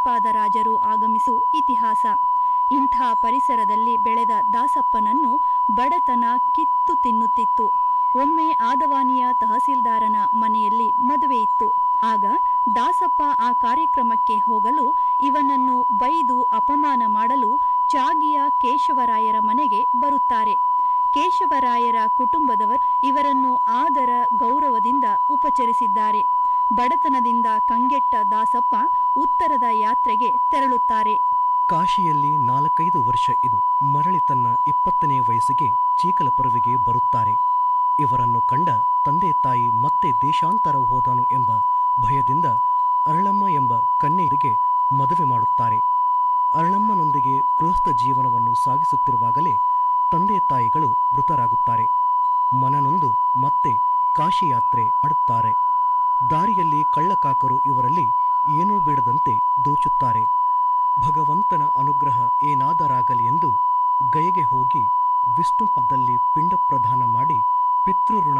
ಶ್ರೀಪಾದರಾಜರು ಆಗಮಿಸು ಇತಿಹಾಸ ಇಂಥ ಪರಿಸರದಲ್ಲಿ ಬೆಳೆದ ದಾಸಪ್ಪನನ್ನು ಬಡತನ ಕಿತ್ತು ತಿನ್ನುತ್ತಿತ್ತು ಒಮ್ಮೆ ಆದವಾನಿಯ ತಹಸೀಲ್ದಾರನ ಮನೆಯಲ್ಲಿ ಮದುವೆ ಇತ್ತು ಆಗ ದಾಸಪ್ಪ ಆ ಕಾರ್ಯಕ್ರಮಕ್ಕೆ ಹೋಗಲು ಇವನನ್ನು ಬೈದು ಅಪಮಾನ ಮಾಡಲು ಚಾಗಿಯ ಕೇಶವರಾಯರ ಮನೆಗೆ ಬರುತ್ತಾರೆ ಕೇಶವರಾಯರ ಕುಟುಂಬದವರು ಇವರನ್ನು ಆದರ ಗೌರವದಿಂದ ಉಪಚರಿಸಿದ್ದಾರೆ ಬಡತನದಿಂದ ಕಂಗೆಟ್ಟ ದಾಸಪ್ಪ ಉತ್ತರದ ಯಾತ್ರೆಗೆ ತೆರಳುತ್ತಾರೆ ಕಾಶಿಯಲ್ಲಿ ನಾಲ್ಕೈದು ವರ್ಷ ಇದು ಮರಳಿ ತನ್ನ ಇಪ್ಪತ್ತನೇ ವಯಸ್ಸಿಗೆ ಚೀಕಲಪುರವಿಗೆ ಬರುತ್ತಾರೆ ಇವರನ್ನು ಕಂಡ ತಂದೆ ತಾಯಿ ಮತ್ತೆ ದೇಶಾಂತರ ಹೋದನು ಎಂಬ ಭಯದಿಂದ ಅರಳಮ್ಮ ಎಂಬ ಕನ್ಯೆಯರಿಗೆ ಮದುವೆ ಮಾಡುತ್ತಾರೆ ಅರಳಮ್ಮನೊಂದಿಗೆ ಗೃಹಸ್ಥ ಜೀವನವನ್ನು ಸಾಗಿಸುತ್ತಿರುವಾಗಲೇ ತಂದೆ ತಾಯಿಗಳು ಮೃತರಾಗುತ್ತಾರೆ ಮನನೊಂದು ಮತ್ತೆ ಕಾಶಿ ಯಾತ್ರೆ ಮಾಡುತ್ತಾರೆ ದಾರಿಯಲ್ಲಿ ಕಳ್ಳಕಾಕರು ಇವರಲ್ಲಿ ಏನೂ ಬಿಡದಂತೆ ದೋಚುತ್ತಾರೆ ಭಗವಂತನ ಅನುಗ್ರಹ ಏನಾದರಾಗಲಿ ಎಂದು ಗಯೆಗೆ ಹೋಗಿ ವಿಷ್ಣು ಪದದಲ್ಲಿ ಪಿಂಡ ಪ್ರದಾನ ಮಾಡಿ ಪಿತೃಋಣ